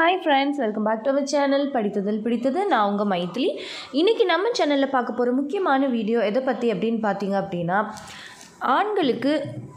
hi friends welcome back to our channel படித்ததில் பிடித்தது நான் உங்கள் மைத்திலி இன்றைக்கி நம்ம சேனலில் பார்க்க போகிற முக்கியமான வீடியோ எதை பற்றி அப்படின்னு பார்த்தீங்க அப்படின்னா ஆண்களுக்கு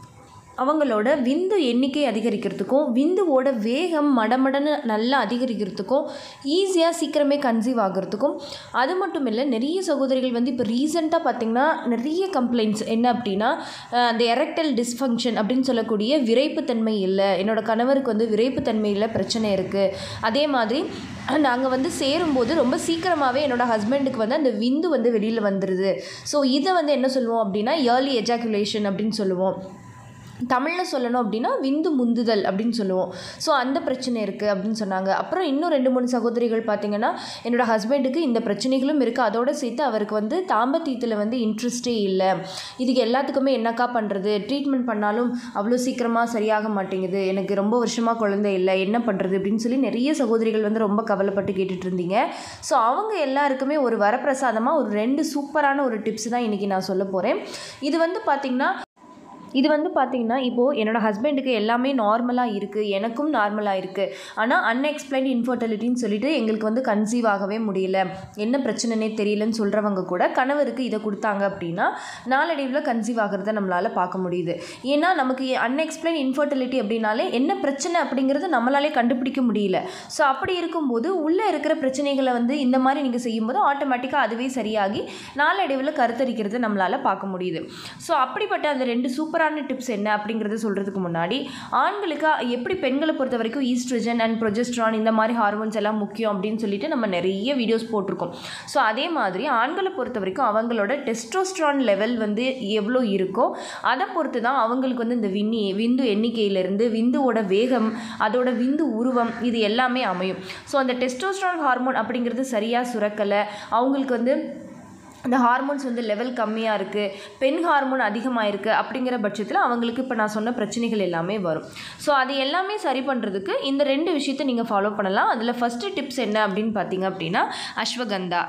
அவங்களோட விந்து எண்ணிக்கை அதிகரிக்கிறதுக்கும் விந்துவோட வேகம் மடமடன்னு நல்லா அதிகரிக்கிறதுக்கும் ஈஸியாக சீக்கிரமே கன்சீவ் ஆகிறதுக்கும் அது மட்டும் இல்லை நிறைய சகோதரிகள் வந்து இப்போ ரீசெண்டாக பார்த்திங்கன்னா நிறைய கம்ப்ளைண்ட்ஸ் என்ன அப்படின்னா அஹ், அந்த எரக்டல் டிஸ்ஃபங்க்ஷன் அப்படின்னு சொல்லக்கூடிய விரைப்புத்தன்மை இல்லை என்னோட கணவருக்கு வந்து விரைப்புத்தன்மையில் பிரச்சனை இருக்குது அதே மாதிரி நாங்கள் வந்து சேரும்போது ரொம்ப சீக்கிரமாகவே என்னோட ஹஸ்பண்டுக்கு வந்து அந்த விந்து வந்து வெளியில் வந்துடுது ஸோ இதை வந்து என்ன சொல்லுவோம் அப்படின்னா ஏர்லி எஜாக்குலேஷன் அப்படின்னு சொல்லுவோம் தமிழில் சொல்லணும் அப்படின்னா விந்து முந்துதல் அப்படின்னு சொல்லுவோம் ஸோ அந்த பிரச்சனை இருக்குது அப்படின்னு சொன்னாங்க அப்புறம் இன்னும் ரெண்டு மூணு சகோதரிகள் பார்த்தீங்கன்னா என்னோட ஹஸ்பண்டுக்கு இந்த பிரச்சனைகளும் இருக்குது அதோட சேர்த்து அவருக்கு வந்து தாம்பத்தியத்தில் வந்து இன்ட்ரெஸ்டே இல்லை இதுக்கு எல்லாத்துக்குமே என்னக்கா பண்ணுறது ட்ரீட்மெண்ட் பண்ணாலும் அவ்வளோ சீக்கிரமாக சரியாக மாட்டேங்குது எனக்கு ரொம்ப வருஷமாக குழந்தை இல்லை என்ன பண்ணுறது அப்படின்னு சொல்லி நிறைய சகோதரிகள் வந்து ரொம்ப கவலைப்பட்டு கேட்டுட்டு இருந்தீங்க ஸோ அவங்க எல்லாருக்குமே ஒரு வரப்பிரசாதமாக ஒரு ரெண்டு சூப்பரான ஒரு டிப்ஸ் தான் இன்றைக்கி நான் சொல்ல போகிறேன் இது வந்து பார்த்திங்கன்னா இது வந்து பார்த்திங்கன்னா இப்போது என்னோடய ஹஸ்பண்டுக்கு எல்லாமே நார்மலாக இருக்குது எனக்கும் நார்மலாக இருக்குது ஆனால் அன்எக்ஸ்பிளைன்ட் இன்ஃபர்டிலிட்டின்னு சொல்லிட்டு எங்களுக்கு வந்து கன்சீவ் ஆகவே முடியல என்ன பிரச்சனைனே தெரியலன்னு சொல்கிறவங்க கூட கணவருக்கு இதை கொடுத்தாங்க அப்படின்னா நாளடைவில் கன்சீவ் ஆகிறத நம்மளால் பார்க்க முடியுது ஏன்னா நமக்கு அன்எக்ஸ்பிளைன் இன்ஃபர்டிலிட்டி அப்படின்னாலே என்ன பிரச்சனை அப்படிங்கிறது நம்மளாலே கண்டுபிடிக்க முடியல ஸோ அப்படி இருக்கும்போது உள்ளே இருக்கிற பிரச்சனைகளை வந்து இந்த மாதிரி நீங்கள் செய்யும்போது ஆட்டோமேட்டிக்காக அதுவே சரியாகி நாளடைவில் கருத்தரிக்கிறத நம்மளால் பார்க்க முடியுது ஸோ அப்படிப்பட்ட அந்த ரெண்டு சூப்பரான டிப்ஸ் என்ன அப்படிங்கிறத சொல்கிறதுக்கு முன்னாடி ஆண்களுக்கு எப்படி பெண்களை பொறுத்த வரைக்கும் ஈஸ்ட்ரஜன் அண்ட் ப்ரொஜெஸ்ட்ரான் இந்த மாதிரி ஹார்மோன்ஸ் எல்லாம் முக்கியம் அப்படின்னு சொல்லிட்டு நம்ம நிறைய வீடியோஸ் போட்டிருக்கோம் ஸோ அதே மாதிரி ஆண்களை பொறுத்த வரைக்கும் அவங்களோட டெஸ்டோஸ்ட்ரான் லெவல் வந்து எவ்வளோ இருக்கோ அதை பொறுத்து தான் அவங்களுக்கு வந்து இந்த விண்ணி விந்து எண்ணிக்கையிலேருந்து விந்துவோட வேகம் அதோட விந்து உருவம் இது எல்லாமே அமையும் ஸோ அந்த டெஸ்டோஸ்ட்ரான் ஹார்மோன் அப்படிங்கிறது சரியாக சுரக்கலை அவங்களுக்கு வந்து அந்த ஹார்மோன்ஸ் வந்து லெவல் கம்மியாக இருக்குது பெண் ஹார்மோன் அதிகமாக இருக்குது அப்படிங்கிற பட்சத்தில் அவங்களுக்கு இப்போ நான் சொன்ன பிரச்சனைகள் எல்லாமே வரும் ஸோ அது எல்லாமே சரி பண்ணுறதுக்கு இந்த ரெண்டு விஷயத்தை நீங்கள் ஃபாலோ பண்ணலாம் அதில் ஃபஸ்ட்டு டிப்ஸ் என்ன அப்படின்னு பார்த்தீங்க அப்படின்னா அஸ்வகந்தா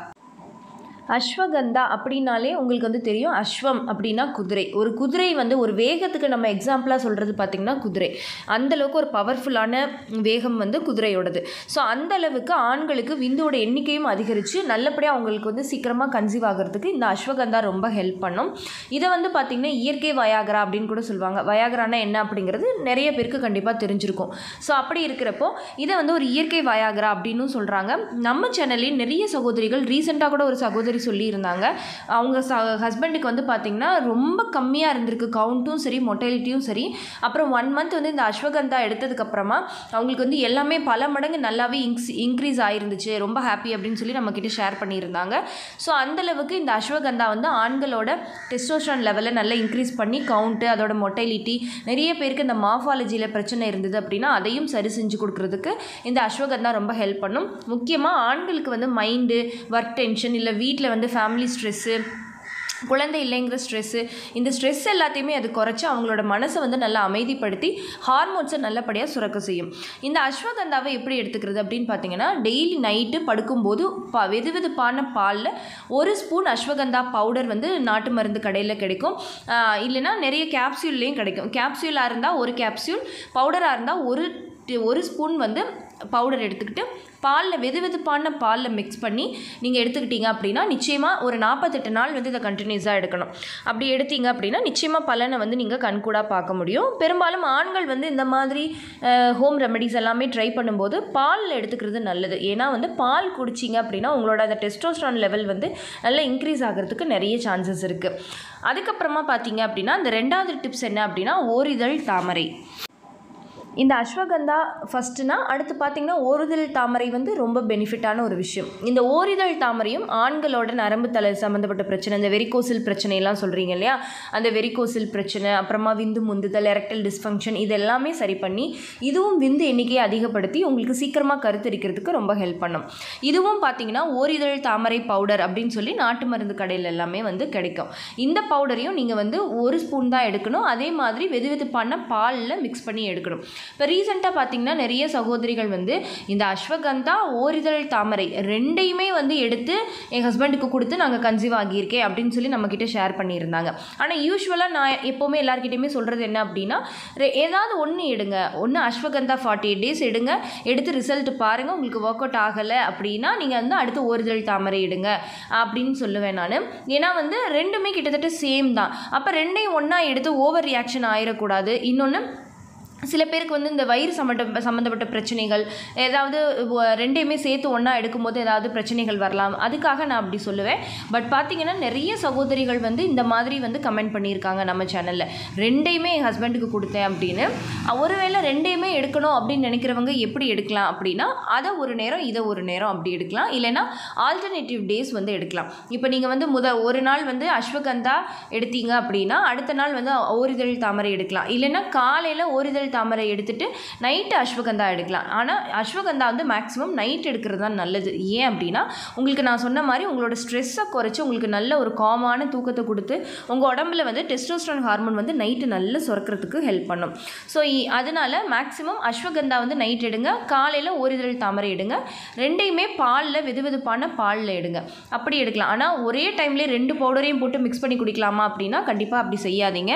அஸ்வகந்தா அப்படின்னாலே உங்களுக்கு வந்து தெரியும் அஸ்வம் அப்படின்னா குதிரை ஒரு குதிரை வந்து ஒரு வேகத்துக்கு நம்ம எக்ஸாம்பிளாக சொல்கிறது பார்த்திங்கன்னா குதிரை அந்த அளவுக்கு ஒரு பவர்ஃபுல்லான வேகம் வந்து குதிரையோடது ஸோ அந்த அளவுக்கு ஆண்களுக்கு விந்தோட எண்ணிக்கையும் அதிகரித்து நல்லபடியாக அவங்களுக்கு வந்து சீக்கிரமாக கன்சீவ் ஆகிறதுக்கு இந்த அஸ்வகந்தா ரொம்ப ஹெல்ப் பண்ணும் இதை வந்து பார்த்திங்கன்னா இயற்கை வயாகரா அப்படின்னு கூட சொல்லுவாங்க வயாகரானா என்ன அப்படிங்கிறது நிறைய பேருக்கு கண்டிப்பாக தெரிஞ்சிருக்கும் ஸோ அப்படி இருக்கிறப்போ இதை வந்து ஒரு இயற்கை வயாகரா அப்படின்னு சொல்கிறாங்க நம்ம சேனல்லே நிறைய சகோதரிகள் ரீசெண்டாக கூட ஒரு சகோதரி சொல்லியிருந்தாங்க அவங்க ச ஹஸ்பண்டுக்கு வந்து பார்த்திங்கன்னா ரொம்ப கம்மியாக இருந்திருக்கு கவுண்ட்டும் சரி மொட்டைலிட்டியும் சரி அப்புறம் ஒன் மந்த் வந்து இந்த அஸ்வகந்தா எடுத்ததுக்கப்புறமா அவங்களுக்கு வந்து எல்லாமே பல மடங்கு நல்லாவே இன்க்ஸ் இன்க்ரீஸ் ஆயிருந்துச்சு ரொம்ப ஹாப்பி அப்படின்னு சொல்லி நம்மக்கிட்ட ஷேர் பண்ணியிருந்தாங்க ஸோ அந்தளவுக்கு இந்த அஸ்வகந்தா வந்து ஆண்களோட டெஸ்டோஸ்ட்ரான் லெவலை நல்லா இன்க்ரீஸ் பண்ணி கவுண்ட்டு அதோட மொட்டைலிட்டி நிறைய பேருக்கு இந்த மாஃபாலஜியில் பிரச்சனை இருந்தது அப்படின்னா அதையும் சரி செஞ்சு கொடுக்கறதுக்கு இந்த அஸ்வகந்தா ரொம்ப ஹெல்ப் பண்ணும் முக்கியமாக ஆண்களுக்கு வந்து மைண்டு ஒர்க் டென்ஷன் இல்லை வீட்டில் வந்து ஃபேமிலி ஸ்ட்ரெஸ்ஸு குழந்தை இல்லைங்கிற ஸ்ட்ரெஸ்ஸு இந்த ஸ்ட்ரெஸ் எல்லாத்தையுமே அது குறைச்சி அவங்களோட மனசை வந்து நல்லா அமைதிப்படுத்தி ஹார்மோன்ஸை நல்லபடியாக சுரக்க செய்யும் இந்த அஸ்வகந்தாவை எப்படி எடுத்துக்கிறது அப்படின்னு பார்த்தீங்கன்னா டெய்லி நைட்டு படுக்கும்போது ப வெது வெதுப்பான பாலில் ஒரு ஸ்பூன் அஸ்வகந்தா பவுடர் வந்து நாட்டு மருந்து கடையில் கிடைக்கும் ஆஹ் இல்லைன்னா நிறைய கேப்சியூல்லையும் கிடைக்கும் கேப்சியூலாக இருந்தால் ஒரு கேப்சியூல் பவுடராக இருந்தால் ஒரு டி- ஒரு ஸ்பூன் வந்து பவுடர் எடுத்துக்கிட்டு பாலில் வெது வெதுப்பான பாலில் மிக்ஸ் பண்ணி நீங்கள் எடுத்துக்கிட்டீங்க அப்படின்னா நிச்சயமாக ஒரு நாற்பத்தெட்டு நாள் வந்து இதை கண்டினியூஸாக எடுக்கணும் அப்படி எடுத்தீங்க அப்படின்னா நிச்சயமாக பலனை வந்து நீங்கள் கண்கூடாக பார்க்க முடியும் பெரும்பாலும் ஆண்கள் வந்து இந்த மாதிரி ஹோம் ரெமெடிஸ் எல்லாமே ட்ரை பண்ணும்போது பாலில் எடுத்துக்கிறது நல்லது ஏன்னா வந்து பால் குடிச்சிங்க அப்படின்னா உங்களோட அந்த டெஸ்டோஸ்ட்ரான் லெவல் வந்து நல்லா இன்க்ரீஸ் ஆகிறதுக்கு நிறைய சான்சஸ் இருக்குது அதுக்கப்புறமா பார்த்தீங்க அப்படின்னா இந்த ரெண்டாவது டிப்ஸ் என்ன அப்படின்னா ஓரிதழ் தாமரை இந்த அஸ்வகந்தா ஃபஸ்ட்டுனா அடுத்து பார்த்திங்கன்னா ஓரிதழ் தாமரை வந்து ரொம்ப பெனிஃபிட்டான ஒரு விஷயம் இந்த ஓரிதழ் தாமரையும் ஆண்களோட நரம்பு தலை சம்மந்தப்பட்ட பிரச்சனை இந்த வெரிகோசில் பிரச்சனையெல்லாம் சொல்கிறீங்க இல்லையா அந்த வெரிகோசில் பிரச்சனை அப்புறமா விந்து முந்துதல் எரக்டல் டிஸ்ஃபங்க்ஷன் இது எல்லாமே சரி பண்ணி இதுவும் விந்து எண்ணிக்கையை அதிகப்படுத்தி உங்களுக்கு சீக்கிரமாக கருத்தரிக்கிறதுக்கு ரொம்ப ஹெல்ப் பண்ணும் இதுவும் பார்த்தீங்கன்னா ஓரிதழ் தாமரை பவுடர் அப்படின்னு சொல்லி நாட்டு மருந்து கடையில் எல்லாமே வந்து கிடைக்கும் இந்த பவுடரையும் நீங்கள் வந்து ஒரு ஸ்பூன் தான் எடுக்கணும் அதே மாதிரி வெது வெதுப்பான பாலில் மிக்ஸ் பண்ணி எடுக்கணும் இப்போ ரீசெண்டாக பார்த்தீங்கன்னா நிறைய சகோதரிகள் வந்து இந்த அஸ்வகந்தா ஓரிதழ் தாமரை ரெண்டையுமே வந்து எடுத்து என் ஹஸ்பண்டுக்கு கொடுத்து நாங்கள் கன்சீவ் ஆகியிருக்கேன் அப்படின்னு சொல்லி நம்மக்கிட்ட ஷேர் பண்ணியிருந்தாங்க ஆனால் யூஸ்வலாக நான் எப்போவுமே எல்லாருக்கிட்டையுமே சொல்கிறது என்ன அப்படின்னா ரெ- ஏதாவது ஒன்று எடுங்க ஒன்று அஸ்வகந்தா ஃபார்ட்டி எயிட் டேஸ் எடுங்க எடுத்து ரிசல்ட் பாருங்கள் உங்களுக்கு ஒர்க் அவுட் ஆகலை அப்படின்னா நீங்கள் வந்து அடுத்து ஓரிதழ் தாமரை எடுங்க அப்படின்னு சொல்லுவேன் நான் ஏன்னா வந்து ரெண்டுமே கிட்டத்தட்ட சேம் தான் அப்போ ரெண்டையும் ஒன்றா எடுத்து ஓவர் ரியாக்ஷன் ஆயிடக்கூடாது இன்னொன்று சில பேருக்கு வந்து இந்த வயிறு சம்மந்த சம்மந்தப்பட்ட பிரச்சனைகள் ஏதாவது ஒ- ரெண்டையுமே சேர்த்து ஒன்றா எடுக்கும்போது ஏதாவது பிரச்சனைகள் வரலாம் அதுக்காக நான் அப்படி சொல்லுவேன் பட் பார்த்தீங்கன்னா நிறைய சகோதரிகள் வந்து இந்த மாதிரி வந்து கமெண்ட் பண்ணியிருக்காங்க நம்ம சேனலில் ரெண்டையுமே என் ஹஸ்பண்டுக்கு கொடுத்தேன் அப்படின்னு அஹ் ஒருவேளை ரெண்டையுமே எடுக்கணும் அப்படின்னு நினைக்கிறவங்க எப்படி எடுக்கலாம் அப்படின்னா அதை ஒரு நேரம் இதை ஒரு நேரம் அப்படி எடுக்கலாம் இல்லைன்னா ஆல்டர்னேட்டிவ் டேஸ் வந்து எடுக்கலாம் இப்போ நீங்கள் வந்து முத ஒரு நாள் வந்து அஸ்வகந்தா எடுத்தீங்க அப்படின்னா அடுத்த நாள் வந்து ஓரிதழ் தாமரை எடுக்கலாம் இல்லைன்னா காலையில் ஓரிதழ் தாமரை எடுத்துட்டு நைட்டு அஸ்வகந்தா எடுக்கலாம் ஆனால் அஸ்வகந்தா வந்து மேக்ஸிமம் நைட் எடுக்கிறது தான் நல்லது ஏன் அப்படின்னா உங்களுக்கு நான் சொன்ன மாதிரி உங்களோட ஸ்ட்ரெஸ்ஸை குறைச்சி உங்களுக்கு நல்ல ஒரு காமான தூக்கத்தை கொடுத்து உங்கள் உடம்புல வந்து டெஸ்டோஸ்டரான் ஹார்மோன் வந்து நைட்டு நல்லா சுரக்கிறதுக்கு ஹெல்ப் பண்ணும் ஸோ அதனால மேக்ஸிமம் அஸ்வகந்தா வந்து நைட் எடுங்க காலையில் ஓரிதழ் தாமரை எடுங்க ரெண்டையுமே பாலில் வெதுவெதுப்பான பாலில் எடுங்க அப்படி எடுக்கலாம் ஆனால் ஒரே டைம்லேயே ரெண்டு பவுடரையும் போட்டு மிக்ஸ் பண்ணி குடிக்கலாமா அப்படின்னா கண்டிப்பாக அப்படி செய்யாதீங்க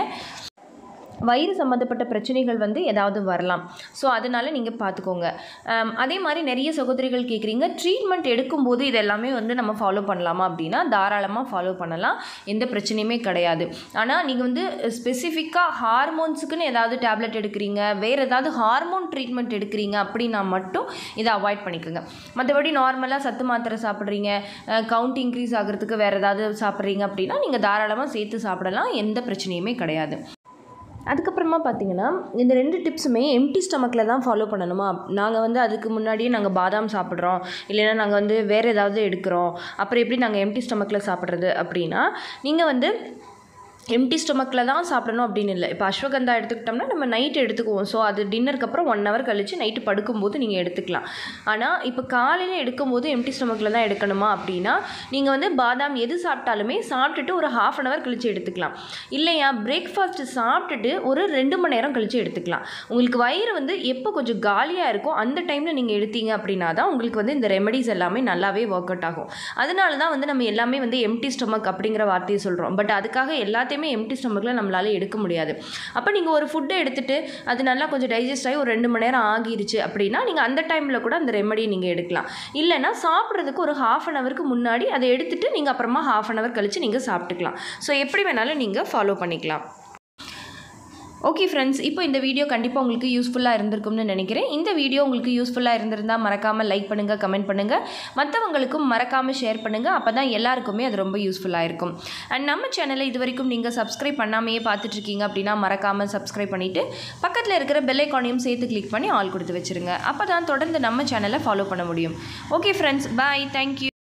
வயிறு சம்மந்தப்பட்ட பிரச்சனைகள் வந்து ஏதாவது வரலாம் ஸோ அதனால் நீங்கள் பார்த்துக்கோங்க ஆம், அதே மாதிரி நிறைய சகோதரிகள் கேட்குறீங்க ட்ரீட்மெண்ட் எடுக்கும்போது இது எல்லாமே வந்து நம்ம ஃபாலோ பண்ணலாமா அப்படின்னா தாராளமாக ஃபாலோ பண்ணலாம் எந்த பிரச்சனையுமே கிடையாது ஆனால் நீங்கள் வந்து ஸ்பெசிஃபிக்காக ஹார்மோன்ஸுக்குன்னு ஏதாவது டேப்லெட் எடுக்கிறீங்க வேறு ஏதாவது ஹார்மோன் ட்ரீட்மெண்ட் எடுக்கிறீங்க அப்படின்னா மட்டும் இதை அவாய்ட் பண்ணிக்கோங்க மற்றபடி நார்மலாக சத்து மாத்திரை சாப்பிட்றீங்க கவுண்ட் இன்க்ரீஸ் ஆகிறதுக்கு வேறு ஏதாவது சாப்பிட்றீங்க அப்படின்னா நீங்கள் தாராளமாக சேர்த்து சாப்பிடலாம் எந்த பிரச்சனையுமே கிடையாது அதுக்கப்புறமா பார்த்தீங்கன்னா இந்த ரெண்டு டிப்ஸுமே எம்டி ஸ்டமக்கில் தான் ஃபாலோ பண்ணணுமா நாங்கள் வந்து அதுக்கு முன்னாடியே நாங்கள் பாதாம் சாப்பிட்றோம் இல்லைன்னா நாங்கள் வந்து வேறு ஏதாவது எடுக்கிறோம் அப்புறம் எப்படி நாங்கள் எம்டி ஸ்டமக்கில் சாப்பிட்றது அப்படின்னா நீங்கள் வந்து எம்டி ஸ்டொமக்கில் தான் சாப்பிடணும் அப்படின்னு இல்லை இப்போ அஸ்வகந்தா எடுத்துக்கிட்டோம்னா நம்ம நைட்டு எடுத்துக்குவோம் ஸோ அது டின்னருக்கு அப்புறம் ஒன் ஹவர் கழித்து நைட்டு படுக்கும்போது நீங்கள் எடுத்துக்கலாம் ஆனால் இப்போ காலையில் எடுக்கும்போது எம்டி ஸ்டொமக்கில் தான் எடுக்கணுமா அப்படின்னா நீங்கள் வந்து பாதாம் எது சாப்பிட்டாலுமே சாப்பிட்டுட்டு ஒரு ஹாஃப் அன் ஹவர் கழித்து எடுத்துக்கலாம் இல்லையா பிரேக்ஃபாஸ்ட்டு சாப்பிட்டுட்டு ஒரு ரெண்டு மணி நேரம் கழித்து எடுத்துக்கலாம் உங்களுக்கு வயிறு வந்து எப்போ கொஞ்சம் காலியாக இருக்கோ அந்த டைமில் நீங்கள் எடுத்தீங்க அப்படின்னா தான் உங்களுக்கு வந்து இந்த ரெமெடிஸ் எல்லாமே நல்லாவே ஒர்க் அவுட் ஆகும் அதனால தான் வந்து நம்ம எல்லாமே வந்து எம்டி ஸ்டொமக் அப்படிங்கிற வார்த்தையை சொல்கிறோம் பட் அதுக்காக எல்லாத்தையுமே எம்டி ஸ்டொமக்கில் நம்மளால எடுக்க முடியாது அப்போ நீங்கள் ஒரு ஃபுட்டை எடுத்துட்டு அது நல்லா கொஞ்சம் டைஜஸ்ட் ஆகி ஒரு ரெண்டு மணி நேரம் ஆகிருச்சு அப்படின்னா நீங்கள் அந்த டைமில் கூட அந்த ரெமெடியை நீங்கள் எடுக்கலாம் இல்லைன்னா சாப்பிட்றதுக்கு ஒரு ஹாஃப் அன் ஹவருக்கு முன்னாடி அதை எடுத்துட்டு நீங்கள் அப்புறமா ஹாஃப் அன் ஹவர் கழித்து நீங்கள் சாப்பிட்டுக்கலாம் ஸோ எப்படி வேணாலும் நீங்கள் ஃபாலோ பண்ணிக்கலாம் ஓகே ஃப்ரெண்ட்ஸ் இப்போ இந்த வீடியோ கண்டிப்பாக உங்களுக்கு யூஸ்ஃபுல்லாக இருந்திருக்கும்னு நினைக்கிறேன் இந்த வீடியோ உங்களுக்கு யூஸ்ஃபுல்லாக இருந்திருந்தால் மறக்காமல் லைக் பண்ணுங்கள் கமெண்ட் பண்ணுங்கள் மற்றவங்களுக்கும் மறக்காமல் ஷேர் பண்ணுங்கள் அப்போ தான் எல்லாருக்குமே அது ரொம்ப யூஸ்ஃபுல்லாக இருக்கும் அண்ட் நம்ம சேனலை இது வரைக்கும் நீங்கள் சப்ஸ்கிரைப் பண்ணாமையே பார்த்துட்ருக்கீங்க அப்படின்னா மறக்காமல் சப்ஸ்கிரைப் பண்ணிவிட்டு பக்கத்தில் இருக்கிற பெல் ஐக்கானையும் சேர்த்து கிளிக் பண்ணி ஆல் கொடுத்து வச்சுருங்க அப்போ தான் தொடர்ந்து நம்ம சேனலை ஃபாலோ பண்ண முடியும் ஓகே ஃப்ரெண்ட்ஸ் பாய் தேங்க்யூ